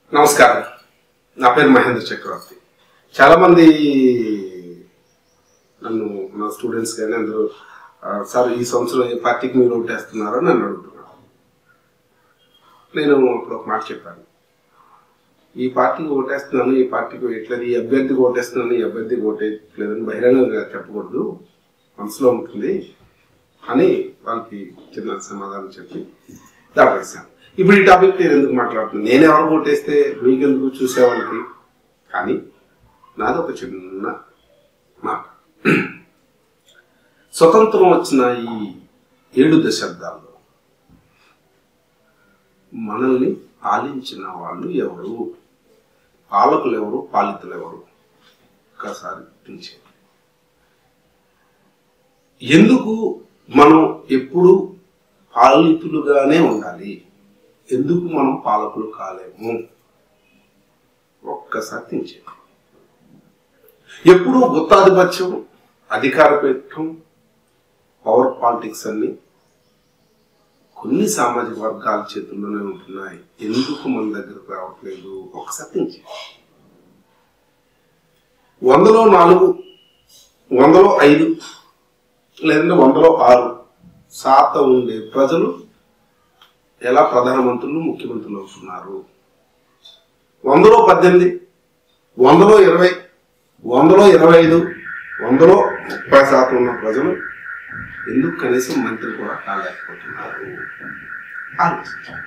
నమస్కారం నా పేరు మహేంద్ర చక్రవర్తి చాలా మంది నన్ను నా స్టూడెంట్స్ కానీ అందరూ "ఆ, సార్ ఈ సంవత్సరం ఏ పార్టీకి మీరు ఓటేస్తున్నారో నన్ను అడుగుతున్నారు నేను అప్పుడు ఒక మాట చెప్పాను ఈ పార్టీకి ఓటేస్తున్నాను ఈ పార్టీకి వేయట్లేదు ఈ అభ్యర్థికి ఓటేస్తున్నాను ఈ అభ్యర్థికి ఓటేయట్లేదని బహిరంగంగా చెప్పకూడదు మనసులో ఉంటుంది అని వాళ్ళకి చిన్న సమాధానం చెప్పి దాటేశాను ఇప్పుడు ఈ టాపిక్ నేను ఎందుకు మాట్లాడుతున్నాను నేను ఎవరు ఓటేస్తే మీకెందుకు చూసేవాళ్ళకి కానీ నాది ఒక చిన్న మాట స్వతంత్రం వచ్చిన ఈ ఏడు దశాబ్దాల్లో మనల్ని పాలించిన వాళ్ళు ఎవరు పాలకులు ఎవరు పాలితులు ఎవరు ఒక్కసారి గుర్తించేది ఎందుకు మనం ఎప్పుడు పాలితులుగానే ఉండాలి ఎందుకు మనం పాలకులు కాలేము ఒక్కసారి తించేది ఎప్పుడు గుత్తాధిపత్యం అధికార పీఠం పవర్ పాలిటిక్స్ అన్ని కొన్ని సామాజిక వర్గాల చేతుల్లోనే ఉంటున్నాయి ఎందుకు మన దగ్గరకు రావట్లేదు ఒకసారి తించేది వందలో నాలుగు వందలో ఐదు లేదంటే వందలో ఆరు శాతం ఉండే ప్రజలు ఎలా ప్రధానమంత్రులు ముఖ్యమంత్రులు అవుతున్నారు వందలో పద్దెనిమిది వందలో ఇరవై వందలో ఇరవై ఐదు వందలో ముప్పై శాతం ఉన్న ప్రజలు ఎందుకు కనీసం మంత్రి కూడా కాలేకపోతున్నారు ఆలోచించాలి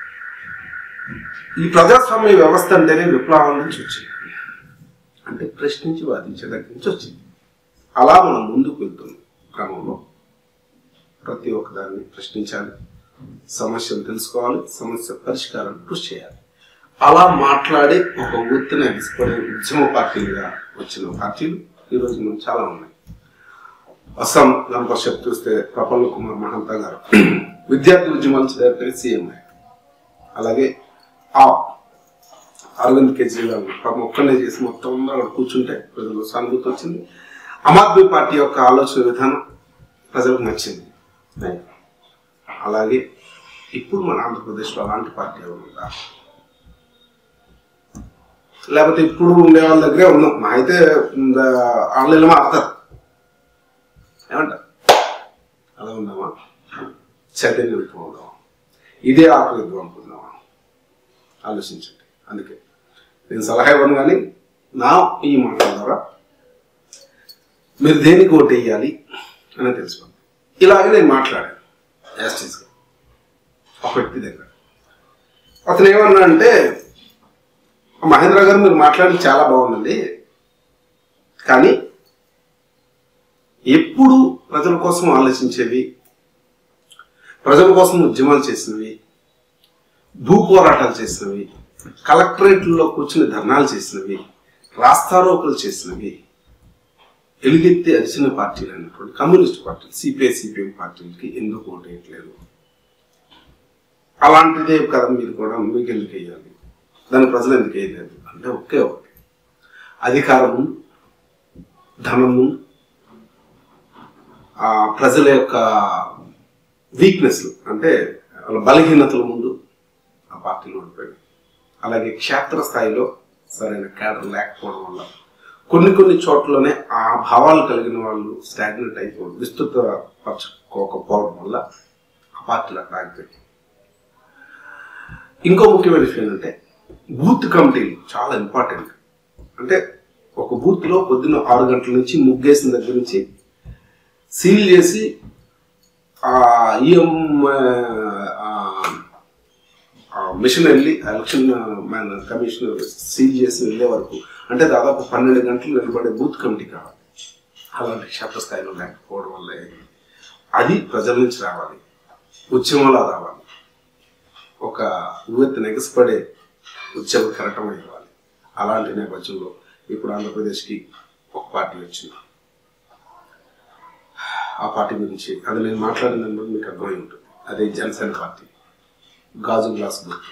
ఈ ప్రజాస్వామ్య వ్యవస్థ అంటేనే విప్లవం నుంచి వచ్చింది అంటే ప్రశ్నించి వాదించే దగ్గర నుంచి వచ్చింది అలా మనం ముందుకు వెళ్తున్న క్రమంలో ప్రతి ఒక్కదాన్ని ప్రశ్నించాలి సమస్యలు తెలుసుకోవాలి సమస్య పరిష్కారం కృషి చేయాలి అలా మాట్లాడే ఒక వృత్తిని ఎగిసిపడే ఉద్యమ పార్టీలుగా వచ్చిన పార్టీలు ఈరోజు మనం చాలా ఉన్నాయి అస్సాం గణ పరిషత్ చూస్తే ప్రఫుల్ల కుమార్ మహంతా గారు విద్యార్థి ఉద్యమాలు డైరెక్టర్ సీఎం అలాగే ఆ అరవింద్ కేజ్రీవాల్ పాపం ఒక్కనే చేసి మొత్తం అందరూ అక్కడ కూర్చుంటే ప్రజలు సానుభూతి వచ్చింది ఆమ్ ఆద్మీ పార్టీ యొక్క ఆలోచన విధానం ప్రజలకు నచ్చింది అలాగే ఇప్పుడు మన ఆంధ్రప్రదేశ్లో అలాంటి పార్టీ ఎవరు ఉందా లేకపోతే ఇప్పుడు ఉండే వాళ్ళ దగ్గరే ఉన్నాం మా అయితే ఆన్లైన్లో మారుతారు ఏమంటారు అలా ఉందామా చైతన్యం ఉందామా ఇదే ఆకలి అనుకుందామా ఆలోచించండి అందుకే నేను సలహా ఇవ్వను కానీ నా ఈ మాటల ద్వారా మీరు దేనికి ఓటు వేయాలి అని తెలుసుకోండి ఇలాగే నేను మాట్లాడాను యాస్టీస్గా ఒక వ్యక్తి దగ్గర అతను ఏమన్నా అంటే మహేంద్ర గారు మీరు మాట్లాడి చాలా బాగుందండి కానీ ఎప్పుడు ప్రజల కోసం ఆలోచించేవి ప్రజల కోసం ఉద్యమాలు చేసినవి భూ పోరాటాలు చేసినవి కలెక్టరేట్లలో కూర్చుని ధర్నాలు చేసినవి రాస్తారోకలు చేసినవి ఎలుగెత్తి అరిచిన పార్టీలు అయినటువంటి కమ్యూనిస్ట్ పార్టీలు సిపిఐ సిపిఎం పార్టీలకి ఎందుకు ఓటేయట్లేదు అలాంటిదే కదా మీరు కూడా మీకు ఎందుకు వేయాలి దాని ప్రజలు ఎందుకు వేయలేదు అంటే ఒకే ఒకటి అధికారము ధనము ఆ ప్రజల యొక్క వీక్నెస్లు అంటే వాళ్ళ బలహీనతల ముందు ఆ పార్టీలు ఓడిపోయాయి అలాగే క్షేత్రస్థాయిలో సరైన కేడర్ లేకపోవడం వల్ల కొన్ని కొన్ని చోట్లనే ఆ భావాలు కలిగిన వాళ్ళు స్టాగ్నెట్ అయిపోవడం విస్తృత పరచుకోకపోవడం వల్ల ఆ పార్టీలు అక్కడ ఆగిపోయాయి ఇంకో ముఖ్యమైన విషయం ఏంటంటే బూత్ కమిటీలు చాలా ఇంపార్టెంట్ అంటే ఒక బూత్లో పొద్దున్న ఆరు గంటల నుంచి ముగ్గేసిన దగ్గర నుంచి సీల్ చేసి ఆ ఈఎం మిషన్ వెళ్ళి ఎలక్షన్ మ్యాన్ కమిషనర్ సీల్ చేసి వెళ్ళే వరకు అంటే దాదాపు పన్నెండు గంటలు నిలబడే బూత్ కమిటీ కావాలి అలాంటి క్షేత్రస్థాయిలో లేకపోవడం వల్ల అది ప్రజల నుంచి రావాలి ఉద్యమంలో రావాలి ఒక యువత నెగసిపడే ఉద్యమ కెరటం ఇవ్వాలి అలాంటి నేపథ్యంలో ఇప్పుడు ఆంధ్రప్రదేశ్కి ఒక పార్టీ వచ్చింది ఆ పార్టీ గురించి అది నేను మాట్లాడిన దాన్ని బట్టి మీకు అర్థమై ఉంటుంది అదే జనసేన పార్టీ గాజు గ్లాస్ గుర్తు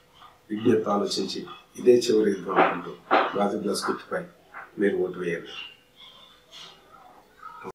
విజ్ఞత ఆలోచించి ఇదే చివరి యుద్ధం అనుకుంటూ గాజు గ్లాస్ గుర్తుపై మీరు ఓటు వేయండి